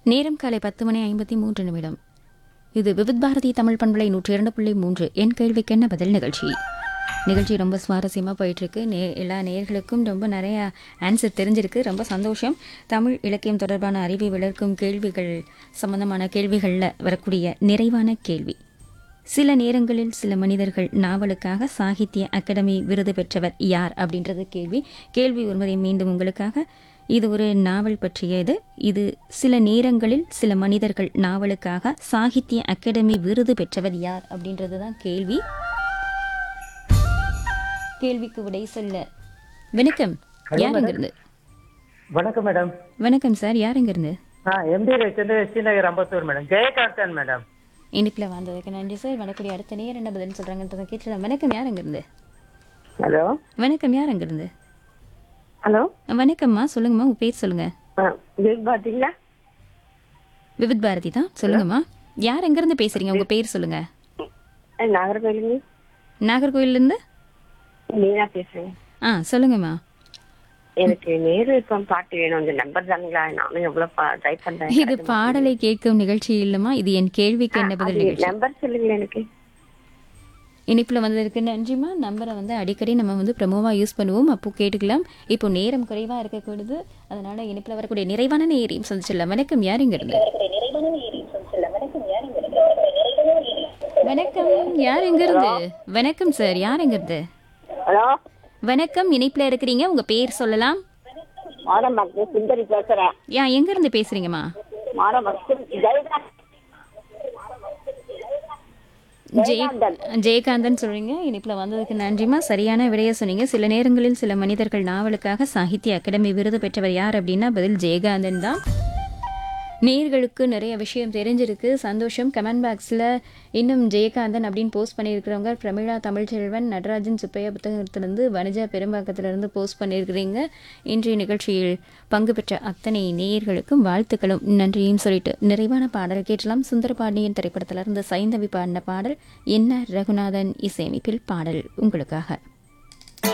நேரம் காலை பத்து மணி ஐம்பத்தி மூன்று நிமிடம் இது விவித் பாரதி தமிழ் பண்பலை நூற்றி இரண்டு புள்ளி மூன்று என் கேள்விக்கு என்ன பதில் நிகழ்ச்சி நிகழ்ச்சி ரொம்ப சுவாரஸ்யமாக போயிட்டுருக்கு நே எல்லா நேர்களுக்கும் ரொம்ப நிறைய ஆன்சர் தெரிஞ்சிருக்கு ரொம்ப சந்தோஷம் தமிழ் இலக்கியம் தொடர்பான அறிவை வளர்க்கும் கேள்விகள் சம்பந்தமான கேள்விகளில் வரக்கூடிய நிறைவான கேள்வி சில நேரங்களில் சில மனிதர்கள் நாவலுக்காக சாகித்ய அகாடமி விருது பெற்றவர் யார் அப்படின்றது கேள்வி கேள்வி ஒருமுறை மீண்டும் உங்களுக்காக இது ஒரு நாவல் பற்றியது இது சில நேரங்களில் சில மனிதர்கள் நாவலுக்காக சாகித்ய அகாடமி விருது பெற்றவர் யார் அப்படின்றது தான் கேள்வி கேள்விக்கு விடை சொல்ல வணக்கம் யார் இருந்து வணக்கம் மேடம் வணக்கம் சார் யார் இருந்து ஆ MD Ravichandra Srinagar Ambattur madam Jayakanthan madam இனிப்பில் வந்ததுக்கு நன்றி சார் வரக்கூடிய அடுத்த நேரம் என்ன பதில் சொல்கிறாங்கன்றதை கேட்டுலாம் வணக்கம் யார் இருந்து ஹலோ வணக்கம் யார் அங்கிருந்து ஹலோ வணக்கம்மா சொல்லுங்கம்மா உங்க பேர் சொல்லுங்க பிக் பாத்தீங்களா விவித் பாரதி தான் சொல்லுங்கம்மா யார் எங்கேருந்து பேசுறீங்க உங்க பேர் சொல்லுங்க நாகர்கோயிலுங்க நாகர்கோயிலேருந்து மீனா பேசுறேன் ஆ சொல்லுங்கம்மா எனக்கு நேரு இப்போ பாட்டு வேணும் இந்த நம்பர் தானுங்களா நானும் எவ்வளவு ட்ரை பண்றேன் இது பாடலை கேட்கும் நிகழ்ச்சி இல்லைம்மா இது என் கேள்விக்கு என்ன பதில் நிகழ்ச்சி நம்பர் சொல்லுங்களேன் எனக்கு இனிப்பில் வந்ததற்கு நன்றிம்மா நம்பரை வந்து அடிக்கடி நம்ம வந்து ப்ரமோவாக யூஸ் பண்ணுவோம் அப்போ கேட்டுக்கலாம் இப்போ நேரம் குறைவாக இருக்கக்கூடாது அதனால இனிப்பில் வரக்கூடிய நிறைவான நேரையும் சந்திச்சிடலாம் வணக்கம் யார் இங்க இருந்து வணக்கம் யார் எங்க இருந்து வணக்கம் சார் யார் எங்க இருந்து ஹலோ வணக்கம் இணைப்பில் இருக்கிறீங்க உங்க பேர் சொல்லலாம் மாடம் மக்கள் சுந்தரி பேசுறேன் யா எங்க இருந்து பேசுறீங்கம்மா மாடம் மக்கள் ஜெயகாந்த் ஜெய ஜெயகாந்தன் சொல்றீங்க இனிப்பில் வந்ததுக்கு நன்றிமா சரியான விடைய சொன்னீங்க சில நேரங்களில் சில மனிதர்கள் நாவலுக்காக சாகித்ய அகாடமி விருது பெற்றவர் யார் அப்படின்னா பதில் ஜெயகாந்தன் தான் நேர்களுக்கு நிறைய விஷயம் தெரிஞ்சிருக்கு சந்தோஷம் கமெண்ட் பாக்ஸில் இன்னும் ஜெயகாந்தன் அப்படின்னு போஸ்ட் பண்ணியிருக்கிறவங்க பிரமிழா தமிழ்ச்செல்வன் நடராஜன் சுப்பையா புத்தகத்திலிருந்து வனிஜா பெரும்பாக்கத்திலிருந்து போஸ்ட் பண்ணியிருக்கிறீங்க இன்றைய நிகழ்ச்சியில் பங்கு பெற்ற அத்தனை நேயர்களுக்கும் வாழ்த்துக்களும் நன்றியும் சொல்லிட்டு நிறைவான பாடல் கேட்டலாம் சுந்தரபாண்டியன் திரைப்படத்திலிருந்து சைந்தவி பாடின பாடல் என்ன ரகுநாதன் இசையமைப்பில் பாடல் உங்களுக்காக